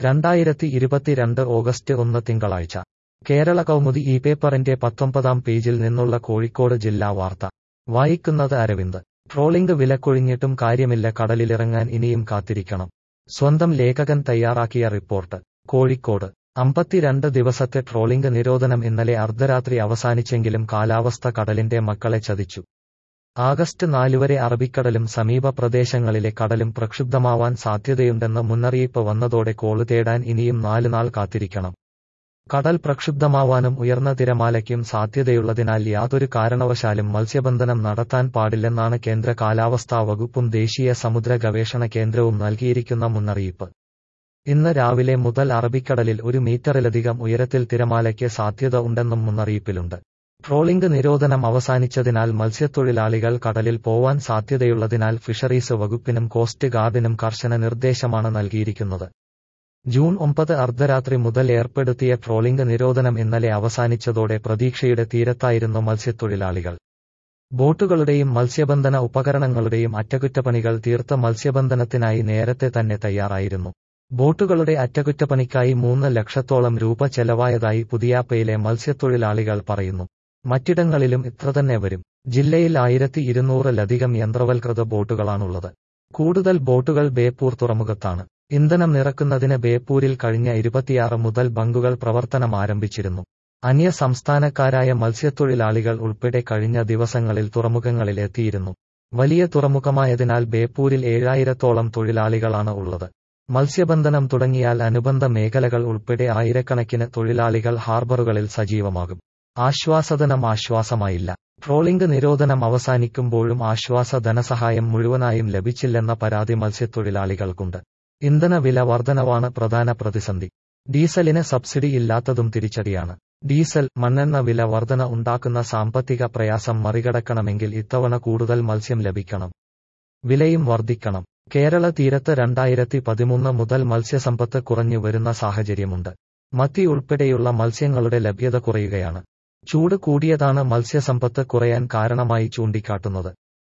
രണ്ടായിരത്തി ഇരുപത്തിരണ്ട് ഓഗസ്റ്റ് ഒന്ന് തിങ്കളാഴ്ച കേരള കൗമുദി ഈ പേപ്പറിന്റെ പത്തൊമ്പതാം പേജിൽ നിന്നുള്ള കോഴിക്കോട് ജില്ലാ വാർത്ത വായിക്കുന്നത് അരവിന്ദ് ട്രോളിംഗ് വിലക്കൊഴിഞ്ഞിട്ടും കാര്യമില്ല കടലിലിറങ്ങാൻ ഇനിയും കാത്തിരിക്കണം സ്വന്തം ലേഖകൻ തയ്യാറാക്കിയ റിപ്പോർട്ട് കോഴിക്കോട് അമ്പത്തിരണ്ട് ദിവസത്തെ ട്രോളിംഗ് നിരോധനം ഇന്നലെ അർദ്ധരാത്രി അവസാനിച്ചെങ്കിലും കാലാവസ്ഥ കടലിന്റെ മക്കളെ ചതിച്ചു ആഗസ്റ്റ് നാലുവരെ അറബിക്കടലും സമീപ പ്രദേശങ്ങളിലെ കടലും പ്രക്ഷുബ്ധമാവാൻ സാധ്യതയുണ്ടെന്ന് മുന്നറിയിപ്പ് വന്നതോടെ കോള് തേടാൻ ഇനിയും നാലുനാൾ കാത്തിരിക്കണം കടൽ പ്രക്ഷുബ്ധമാവാനും ഉയർന്ന തിരമാലയ്ക്കും സാധ്യതയുള്ളതിനാൽ യാതൊരു കാരണവശാലും മത്സ്യബന്ധനം നടത്താൻ പാടില്ലെന്നാണ് കേന്ദ്ര കാലാവസ്ഥാ വകുപ്പും ദേശീയ സമുദ്ര ഗവേഷണ കേന്ദ്രവും നൽകിയിരിക്കുന്ന മുന്നറിയിപ്പ് ഇന്ന് രാവിലെ മുതൽ അറബിക്കടലിൽ ഒരു മീറ്ററിലധികം ഉയരത്തിൽ തിരമാലയ്ക്ക് സാധ്യത ഉണ്ടെന്നും മുന്നറിയിപ്പിലുണ്ട് ട്രോളിംഗ് നിരോധനം അവസാനിച്ചതിനാൽ മത്സ്യത്തൊഴിലാളികൾ കടലിൽ പോവാൻ സാധ്യതയുള്ളതിനാൽ ഫിഷറീസ് വകുപ്പിനും കോസ്റ്റ് ഗാർഡിനും കർശന നിർദ്ദേശമാണ് നൽകിയിരിക്കുന്നത് ജൂൺ ഒമ്പത് അർദ്ധരാത്രി മുതൽ ഏർപ്പെടുത്തിയ ട്രോളിംഗ് നിരോധനം ഇന്നലെ അവസാനിച്ചതോടെ പ്രതീക്ഷയുടെ തീരത്തായിരുന്നു മത്സ്യത്തൊഴിലാളികൾ ബോട്ടുകളുടെയും മത്സ്യബന്ധന ഉപകരണങ്ങളുടെയും അറ്റകുറ്റപ്പണികൾ തീർത്ത മത്സ്യബന്ധനത്തിനായി നേരത്തെ തന്നെ തയ്യാറായിരുന്നു ബോട്ടുകളുടെ അറ്റകുറ്റപ്പണിക്കായി മൂന്ന് ലക്ഷത്തോളം രൂപ ചെലവായതായി പുതിയാപ്പയിലെ മത്സ്യത്തൊഴിലാളികൾ പറയുന്നു മറ്റിടങ്ങളിലും ഇത്രതന്നെ വരും ജില്ലയിൽ ആയിരത്തി ഇരുന്നൂറിലധികം യന്ത്രവൽകൃത ബോട്ടുകളാണുള്ളത് കൂടുതൽ ബോട്ടുകൾ ബേപ്പൂർ തുറമുഖത്താണ് ഇന്ധനം നിറക്കുന്നതിന് ബേപ്പൂരിൽ കഴിഞ്ഞ ഇരുപത്തിയാറ് മുതൽ ബങ്കുകൾ പ്രവർത്തനം ആരംഭിച്ചിരുന്നു അന്യ സംസ്ഥാനക്കാരായ മത്സ്യത്തൊഴിലാളികൾ ഉൾപ്പെടെ കഴിഞ്ഞ ദിവസങ്ങളിൽ തുറമുഖങ്ങളിൽ എത്തിയിരുന്നു വലിയ തുറമുഖമായതിനാൽ ബേപ്പൂരിൽ ഏഴായിരത്തോളം തൊഴിലാളികളാണ് ഉള്ളത് മത്സ്യബന്ധനം തുടങ്ങിയാൽ അനുബന്ധ മേഖലകൾ ഉൾപ്പെടെ ആയിരക്കണക്കിന് തൊഴിലാളികൾ ഹാർബറുകളിൽ സജീവമാകും ആശ്വാസധനം ആശ്വാസമായില്ല ട്രോളിംഗ് നിരോധനം അവസാനിക്കുമ്പോഴും ആശ്വാസ ധനസഹായം മുഴുവനായും ലഭിച്ചില്ലെന്ന പരാതി മത്സ്യത്തൊഴിലാളികൾക്കുണ്ട് ഇന്ധന വില വർധനവാണ് പ്രധാന പ്രതിസന്ധി ഡീസലിന് സബ്സിഡി ഇല്ലാത്തതും തിരിച്ചടിയാണ് ഡീസൽ മണ്ണെണ്ണ വില വർധന ഉണ്ടാക്കുന്ന സാമ്പത്തിക പ്രയാസം മറികടക്കണമെങ്കിൽ ഇത്തവണ കൂടുതൽ മത്സ്യം ലഭിക്കണം വിലയും വർദ്ധിക്കണം കേരള തീരത്ത് രണ്ടായിരത്തി പതിമൂന്ന് മുതൽ മത്സ്യസമ്പത്ത് കുറഞ്ഞു വരുന്ന സാഹചര്യമുണ്ട് മത്തി ഉൾപ്പെടെയുള്ള മത്സ്യങ്ങളുടെ ലഭ്യത കുറയുകയാണ് ചൂട് കൂടിയതാണ് മത്സ്യസമ്പത്ത് കുറയാൻ കാരണമായി ചൂണ്ടിക്കാട്ടുന്നത്